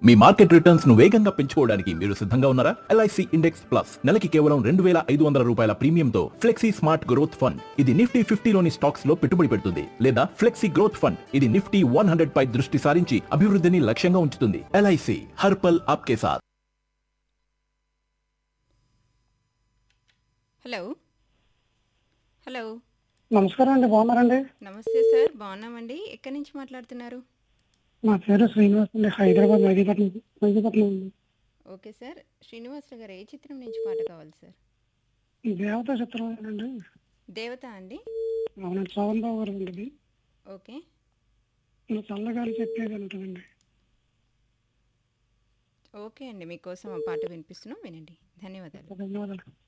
మీ market returns ను వేగంగా పెంచుకోవడానికి మీరు సిద్ధంగా ఉన్నారా ఎల్ఐసి ఇండెక్స్ ప్లస్ నెలకి కేవలం రెండు వేల ఐదు వందల రూపాయల ప్రీమియంతో ఫ్లెక్సీ స్మార్ట్ గ్రోత్ ఫండ్ ఇది నిఫ్టీ ఫిఫ్టీలోని స్టాక్స్ లో పెట్టుబడి పెడుతుంది లేదా ఫ్లెక్సీ గ్రోత్ ఫండ్ ఇది నిఫ్టీ వన్ హండ్రెడ్ పై దృష్టి సారించి అభివృద్ధిని లక్ష్యంగా ఉంచుతుంది ఎల్ఐసి హర్పల్ ఆప్కే సాత్ హలో హలో నమస్కారం అండి బాగున్నారండి నమస్తే సార్ బాగున్నామండి ఎక్కడి నుంచి మాట్లాడుతున్నారు నా పేరు శ్రీనివాస్ అండి హైదరాబాద్ మెహదీపట్నం మెహదీపట్నం అండి ఓకే సార్ శ్రీనివాసరావు గారు ఏ చిత్రం నుంచి పాట కావాలి సార్ దేవత చిత్రం అండి దేవత అండి అవునండి శోభన్ బాబు గారు ఉంటుంది ఓకే ఇలా చల్లగాలి చెప్పేది ఉంటుందండి ఓకే అండి మీకోసం ఆ పాట వినిపిస్తున్నాం వినండి ధన్యవాదాలు ధన్యవాదాలు